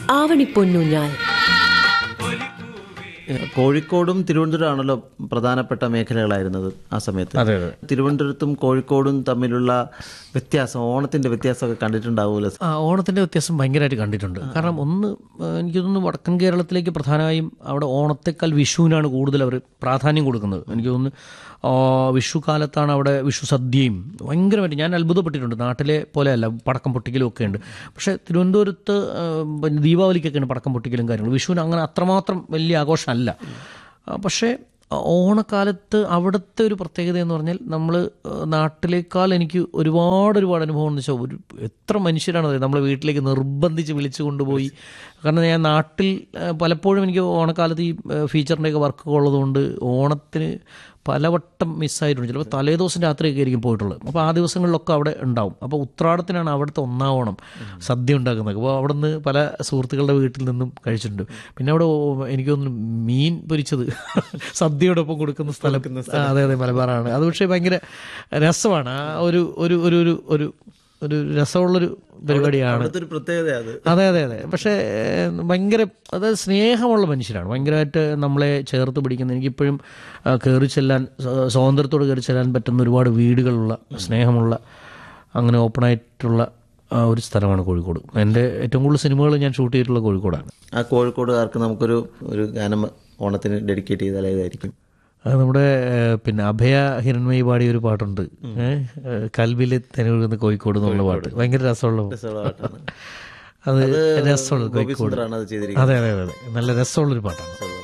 ആവണിപ്പൊന്നൂഞ്ഞാൽ കോഴിക്കോടും തിരുവനന്തപുരമാണല്ലോ പ്രധാനപ്പെട്ട മേഖലകളായിരുന്നത് ആ സമയത്ത് അതെ അതെ തിരുവനന്തപുരത്തും കോഴിക്കോടും തമ്മിലുള്ള വ്യത്യാസം ഓണത്തിന്റെ വ്യത്യാസമൊക്കെ കണ്ടിട്ടുണ്ടാവുമല്ലോ ആ ഓണത്തിൻ്റെ വ്യത്യാസം ഭയങ്കരമായിട്ട് കണ്ടിട്ടുണ്ട് കാരണം ഒന്ന് ആ, എനിക്ക് തോന്നുന്നു വടക്കൻ കേരളത്തിലേക്ക് പ്രധാനമായും അവിടെ ഓണത്തെക്കാൾ വിഷുവിനാണ് കൂടുതൽ അവർ പ്രാധാന്യം കൊടുക്കുന്നത് എനിക്ക് തോന്നുന്നു ആ, വിഷു കാലത്താണ് അവിടെ വിഷു സദ്യയും ഭയങ്കരമായിട്ട് ഞാൻ അത്ഭുതപ്പെട്ടിട്ടുണ്ട് നാട്ടിലെ പോലെയല്ല പടക്കം പൊട്ടിക്കലും ഒക്കെ ഉണ്ട് പക്ഷേ തിരുവനന്തപുരത്ത് ആ, പിന്നെ ദീപാവലിക്കൊക്കെയാണ് പടക്കം പൊട്ടിക്കലും കാര്യങ്ങളും വിഷുവിന് അങ്ങനെ അത്രമാത്രം വലിയ ആഘോഷമല്ല ആ, പക്ഷേ ഓണക്കാലത്ത് അവിടുത്തെ ഒരു പ്രത്യേകത എന്ന് പറഞ്ഞാൽ നമ്മൾ നാട്ടിലേക്കാൾ എനിക്ക് ഒരുപാട് ഒരുപാട് അനുഭവം എന്ന് വെച്ചാൽ ഒരു എത്ര മനുഷ്യരാണ് അത് നമ്മളെ വീട്ടിലേക്ക് നിർബന്ധിച്ച് വിളിച്ചു കൊണ്ടുപോയി കാരണം ഞാൻ നാട്ടിൽ ആ, പലപ്പോഴും എനിക്ക് ഓണക്കാലത്ത് ഈ ഫീച്ചറിൻ്റെയൊക്കെ വർക്ക് ഉള്ളതുകൊണ്ട് ഓണത്തിന് പലവട്ടം മിസ്സായിട്ടുണ്ട് ചിലപ്പോൾ തലേദിവസം രാത്രിയൊക്കെ ആയിരിക്കും പോയിട്ടുള്ളത് അപ്പോൾ ആ ദിവസങ്ങളിലൊക്കെ അവിടെ ഉണ്ടാവും അപ്പോൾ ഉത്രാടത്തിനാണ് അവിടുത്തെ ഒന്നാം ഓണം സദ്യ ഉണ്ടാക്കുന്നത് അപ്പോൾ അവിടെ നിന്ന് പല സുഹൃത്തുക്കളുടെ വീട്ടിൽ നിന്നും കഴിച്ചിട്ടുണ്ട് പിന്നെ അവിടെ ഓ- എനിക്ക് തോന്നുന്നു മീൻ പൊരിച്ചത് സദ്യയോടൊപ്പം കൊടുക്കുന്ന സ്ഥലം ആ, അതെ അതെ മലബാറാണ് അത് പക്ഷേ ഭയങ്കര രസമാണ് ആ ഒരു ഒരു ഒരു ഒരു ഒരു ഒരു രസമുള്ളൊരു പരിപാടിയാണ് അവിടുത്തെ ഒരു പ്രത്യേകത അത് അതെ അതെ അതെ പക്ഷേ ഏഹ്, ഭയങ്കര അതായത് സ്നേഹമുള്ള മനുഷ്യരാണ് ഭയങ്കരമായിട്ട് നമ്മളെ ചേർത്ത് പിടിക്കുന്ന എനിക്കിപ്പോഴും ആ, കയറി ചെല്ലാൻ സ്വ- സ്വാതന്ത്ര്യത്തോട് കയറി ചെല്ലാൻ പറ്റുന്ന ഒരുപാട് വീടുകളുള്ള സ്നേഹമുള്ള അങ്ങനെ ഓപ്പണായിട്ടുള്ള ആ, ഒരു സ്ഥലമാണ് കോഴിക്കോട് എൻ്റെ ഏറ്റവും കൂടുതൽ സിനിമകൾ ഞാൻ ഷൂട്ട് ചെയ്തിട്ടുള്ള കോഴിക്കോടാണ് ആ കോഴിക്കോടുകാർക്ക് നമുക്കൊരു ഒരു ഗാനം ഓണത്തിന് ഡെഡിക്കേറ്റ് ചെയ്താൽ ഏതായിരിക്കും അത് നമ്മുടെ ഏഹ്, പിന്നെ അഭയ ഹിരൺമയി പാടിയ ഒരു പാട്ടുണ്ട് ഏഹ്, കൽവിലെ തെനൊഴുകുന്ന കോഴിക്കോട് എന്നുള്ള പാട്ട് ഭയങ്കര രസമുള്ള രസമുള്ള പാട്ടാണ് അത് രസമുള്ളത് ഗോപി കോഴിക്കോട് സുന്ദറാണ് അത് ചെയ്തിരിക്കുന്നത് അതെ അതെ അതെ അതെ നല്ല രസമുള്ളൊരു പാട്ടാണ്